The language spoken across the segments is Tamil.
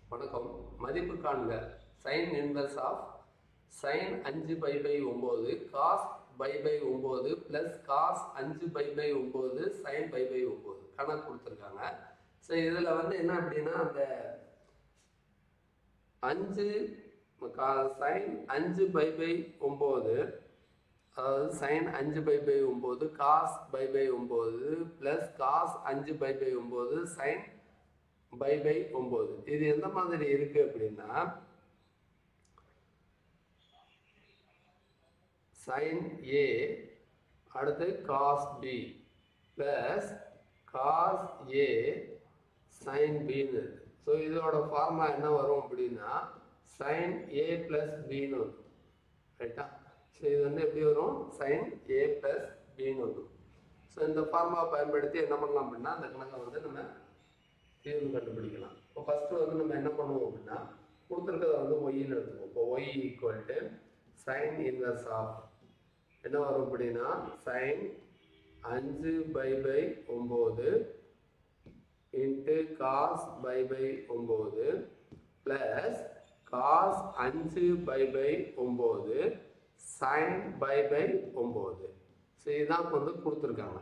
வணக்கம் மதிப்பு காண்க சைன் இன்வெர்ஸ் ஆஃப் சைன் அஞ்சு பை பை ஒம்பது காஸ் பை பை ஒம்பது ப்ளஸ் காஸ் அஞ்சு பை பை ஒம்பது சைன் பை பை ஒம்பது கணக்கு கொடுத்துருக்காங்க ஸோ இதில் வந்து என்ன அப்படின்னா அந்த அஞ்சு சைன் அஞ்சு பை பை ஒம்பது அதாவது சைன் அஞ்சு பை பை ஒம்பது காஸ் பை பை ஒம்பது ப்ளஸ் காஸ் அஞ்சு பை பை ஒம்பது சைன் பை பை ஒம்பது இது எந்த மாதிரி இருக்கு அப்படின்னா சைன் ஏ அடுத்து cos B plus cos A sine பின்னு ஸோ இதோட ஃபார்முலா என்ன வரும் அப்படின்னா சைன் ஏ ப்ளஸ் பின்னு வரும் ரைட்டா ஸோ இது வந்து எப்படி வரும் சைன் ஏ ப்ளஸ் பின்னு வரும் ஸோ இந்த ஃபார்முலா பயன்படுத்தி என்ன பண்ணலாம் அப்படின்னா அந்த கணக்கை வந்து நம்ம தீர்வு கண்டுபிடிக்கலாம் இப்போ ஃபஸ்ட்டு வந்து நம்ம என்ன பண்ணுவோம் அப்படின்னா கொடுத்துருக்கத வந்து ஒய்ன்னு எடுத்துக்குவோம் இப்போ y equal to sine inverse of என்ன வரும் அப்படின்னா சைன் அஞ்சு பை பை ஒம்பது இன்ட்டு காஸ் பை பை ஒம்பது ப்ளஸ் காஸ் அஞ்சு பை பை ஒம்பது சைன் பை பை ஒம்பது ஸோ இதுதான் வந்து கொடுத்துருக்காங்க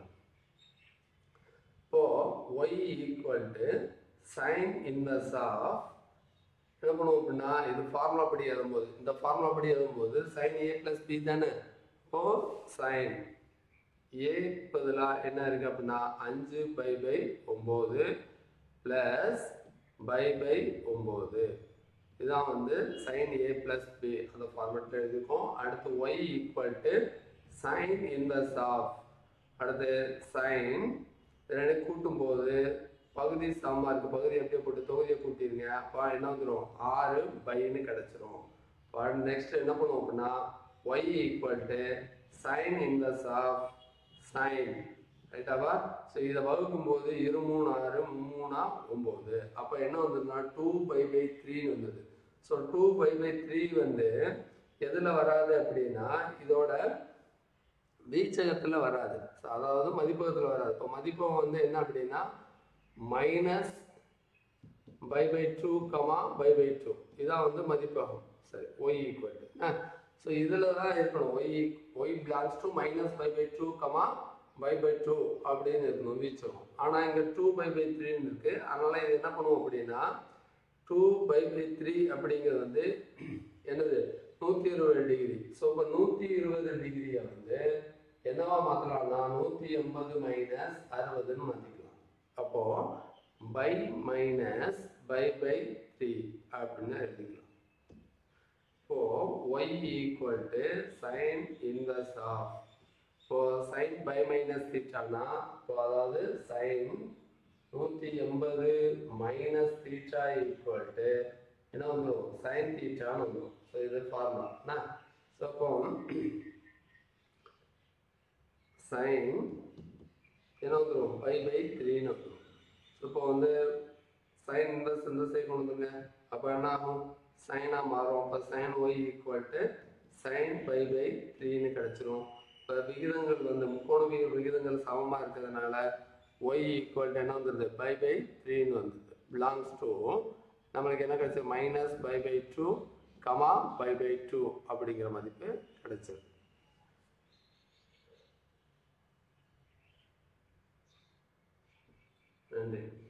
இப்போ y equal to sine inverse of என்ன பண்ணுவோம் அப்படின்னா இது ஃபார்முலா படி எழுதும்போது இந்த ஃபார்முலா படி எழுதும்போது சைன் ஏ ப்ளஸ் பி தானே இப்போ சைன் ஏ பதிலாக என்ன இருக்கு அப்படின்னா அஞ்சு பை பை ஒம்பது ப்ளஸ் பை பை ஒம்பது இதான் வந்து சைன் ஏ ப்ளஸ் பி அந்த ஃபார்மெட்டில் எழுதியிருக்கோம் அடுத்து y equal to sine inverse of அடுத்து சைன் ரெண்டு கூட்டும் போது பகுதி சமமாக இருக்குது பகுதி அப்படியே போட்டு தொகுதியை கூட்டிருங்க அப்போ என்ன வந்துடும் ஆறு பைன்னு கிடச்சிரும் நெக்ஸ்ட் என்ன பண்ணுவோம் அப்படின்னா y equal to sine inverse of sine ரைட்டாவா ஸோ இதை வகுக்கும் போது இரு மூணு ஆறு மூணா ஒம்பது அப்போ என்ன வந்ததுன்னா டூ பை பை த்ரீன்னு வந்தது so two pi by three வந்து எதில் வராது அப்படின்னா இதோட வீச்சகத்தில் வராது ஸோ அதாவது மதிப்பகத்தில் வராது இப்போ மதிப்பகம் வந்து என்ன அப்படின்னா minus pi by two comma pi by two இதான் வந்து மதிப்பகம் சரி ஒய் ஈக்குவல் டு ஸோ இதில் தான் இருக்கணும் y y belongs to minus pi by two comma pi by two அப்படின்னு இருக்கணும் வீச்சகம் ஆனால் இங்கே டூ பை பை த்ரீன்னு இருக்குது அதனால் இது என்ன பண்ணுவோம் அப்படின்னா டூ பை பை த்ரீ அப்படிங்கிறது வந்து என்னது நூற்றி இருபது டிகிரி ஸோ இப்போ நூற்றி இருபது டிகிரியை வந்து என்னவா மாற்றலாம்னா நூற்றி எண்பது மைனஸ் அறுபதுன்னு மாற்றிக்கலாம் அப்போது pi minus pi by three அப்படின்னு எழுதிக்கலாம் இப்போ y equal to sine inverse of இப்போ சைன் பை மைனஸ் தீட்டானா இப்போ அதாவது சைன் நூற்றி எண்பது மைனஸ் தீட்டா ஈக்குவல் டு என்ன வந்துடும் சைன் தீட்டான்னு வந்துடும் ஸோ இது ஃபார்முலா ஸோ அப்போ சைன் என்ன வந்துடும் பை பை த்ரீன்னு வந்துடும் ஸோ இப்போ வந்து சைன் இன்வர்ஸ் இந்த சைடு கொண்டு வந்துங்க அப்போ என்ன ஆகும் சைனாக மாறும் அப்போ sine y equal to sine pi by த்ரீன்னு கிடச்சிரும் இப்போ விகிதங்கள் வந்து முக்கோண விகிதங்கள் சமமாக இருக்கிறதுனால ஒய் ஈக்குவல் டு என்ன வந்துடுது பை பை த்ரீன்னு வந்துடுது பிலாங்ஸ் டு நம்மளுக்கு என்ன கிடைச்சது minus pi by two comma pi by two அப்படிங்கிற மதிப்பு கிடைச்சது நன்றி